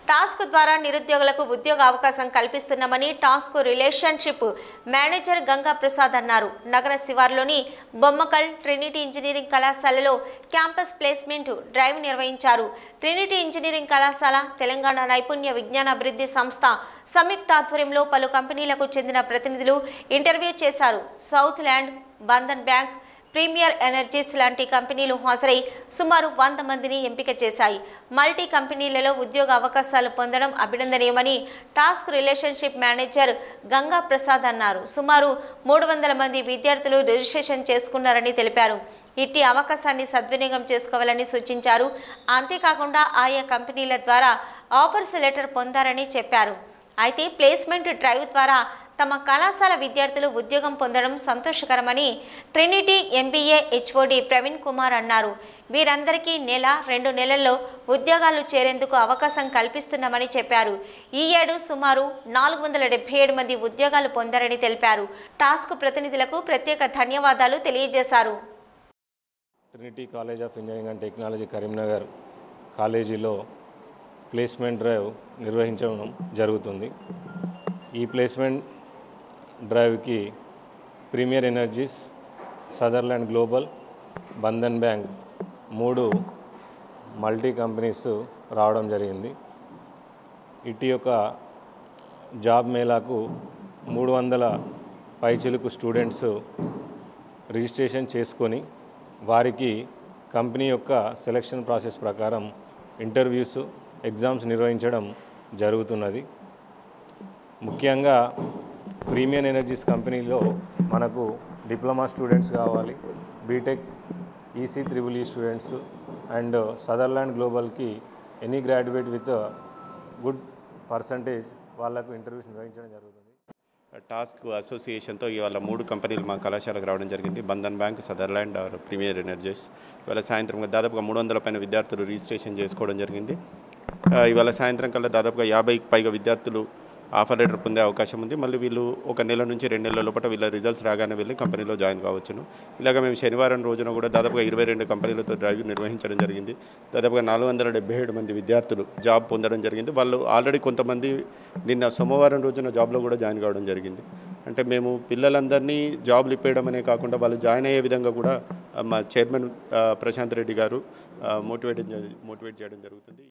task ద్వారా నిరుద్యోగులకు ఉద్యోగ అవకాశం కల్పిస్తున్నామని TASK relationship manager Ganga Prasad అన్నారు నగర శివార్లోని బొమ్మకల్ ట్రినిటీ ఇంజనీరింగ్ కళాశాలలో క్యాంపస్ ప్లేస్మెంట్ డ్రైవ్ నిర్వహించారు ట్రినిటీ ఇంజనీరింగ్ కళాశాల తెలంగాణ నైపుణ్య విజ్ఞాన అభివృద్ధి సంస్థ సంయుక్త ఆధ్వర్యంలో పలు కంపెనీలకు చెందిన ప్రతినిధులు ఇంటర్వ్యూ చేశారు Sutherland Bandhan bank Premier Energies లాంటి కంపెనీలు హాజరై సుమారు వంద మందిని ఎంపిక చేశాయి మల్టీ కంపెనీలలో ఉద్యోగ అవకాశాలు పొందడం అభినందనీయమని TASK relationship manager Ganga Prasad అన్నారు సుమారు మూడు వందల మంది విద్యార్థులు రిజిస్ట్రేషన్ చేసుకున్నారని తెలిపారు ఇట్టి అవకాశాన్ని సద్వినియోగం చేసుకోవాలని సూచించారు అంతేకాకుండా ఆయా కంపెనీల ద్వారా ఆఫర్స్ లెటర్ పొందారని చెప్పారు అయితే ప్లేస్మెంట్ డ్రైవ్ ద్వారా తమ కళాశాల విద్యార్థులు ఉద్యోగం పొందడం సంతోషకరమని Trinity MBA HOD Praveen Kumar అన్నారు వీరందరికీ నెల రెండు నెలల్లో ఉద్యోగాలు చేరేందుకు అవకాశం కల్పిస్తున్నామని చెప్పారు ఈ ఏడు సుమారు నాలుగు వందల డెబ్బై ఏడు మంది ఉద్యోగాలు పొందారని తెలిపారు టాస్క్ ప్రతినిధులకు ప్రత్యేక ధన్యవాదాలు తెలియజేశారు Trinity college of engineering and technology Karimnagar కాలేజీలో ప్లేస్మెంట్ డ్రైవ్ నిర్వహించడం జరుగుతుంది ఈ ప్లేస్మెంట్ డ్రైవ్కి Premier Energies Sutherland global Bandhan bank మూడు మల్టీ కంపెనీస్ రావడం జరిగింది ఇటు యొక్క జాబ్ మేళాకు మూడు వందల పైచిలుకు స్టూడెంట్స్ రిజిస్ట్రేషన్ చేసుకొని వారికి కంపెనీ యొక్క సెలక్షన్ ప్రాసెస్ ప్రకారం ఇంటర్వ్యూస్ ఎగ్జామ్స్ నిర్వహించడం జరుగుతున్నది ముఖ్యంగా ప్రీమియం ఎనర్జీస్ కంపెనీలో మనకు డిప్లొమా స్టూడెంట్స్ కావాలి B Tech EC triple E students and Sutherland గ్లోబల్కి any graduate with good percentage వాళ్ళకు ఇంటర్వ్యూస్ నిర్వహించడం జరుగుతుంది టాస్క్ అసోసియేషన్తో ఇవాళ మూడు కంపెనీలు మా కళాశాలకు రావడం జరిగింది బంధన్ బ్యాంక్ సదర్లాండ్ ఆర్ ప్రీమియర్ ఎనర్జీస్ ఇవాళ సాయంత్రం దాదాపుగా మూడు వందల పైన విద్యార్థులు రిజిస్ట్రేషన్ చేసుకోవడం జరిగింది ఆ, ఇవాళ సాయంత్రం కల్లా దాదాపుగా యాభైకి పైగా విద్యార్థులు ఆఫర్ లెటర్ పొందే అవకాశం ఉంది మళ్ళీ వీళ్ళు ఒక నెల నుంచి రెండు నెలల లోపల వీళ్ళ రిజల్ట్స్ రాగానే వెళ్ళి కంపెనీలో జాయిన్ కావచ్చును ఇలాగ మేము శనివారం రోజున కూడా దాదాపుగా ఇరవై రెండు కంపెనీలతో డ్రైవ్ నిర్వహించడం జరిగింది దాదాపుగా నాలుగు వందల డెబ్బై ఏడు మంది విద్యార్థులు జాబ్ పొందడం జరిగింది వాళ్ళు ఆల్రెడీ కొంతమంది నిన్న సోమవారం రోజున జాబ్లో కూడా జాయిన్ కావడం జరిగింది అంటే మేము పిల్లలందరినీ జాబ్లు ఇప్పేయడం అనే కాకుండా వాళ్ళు జాయిన్ అయ్యే విధంగా కూడా ఆ, మా చైర్మన్ ఆ, ప్రశాంత్ రెడ్డి గారు మోటివేట్ మోటివేట్ చేయడం జరుగుతుంది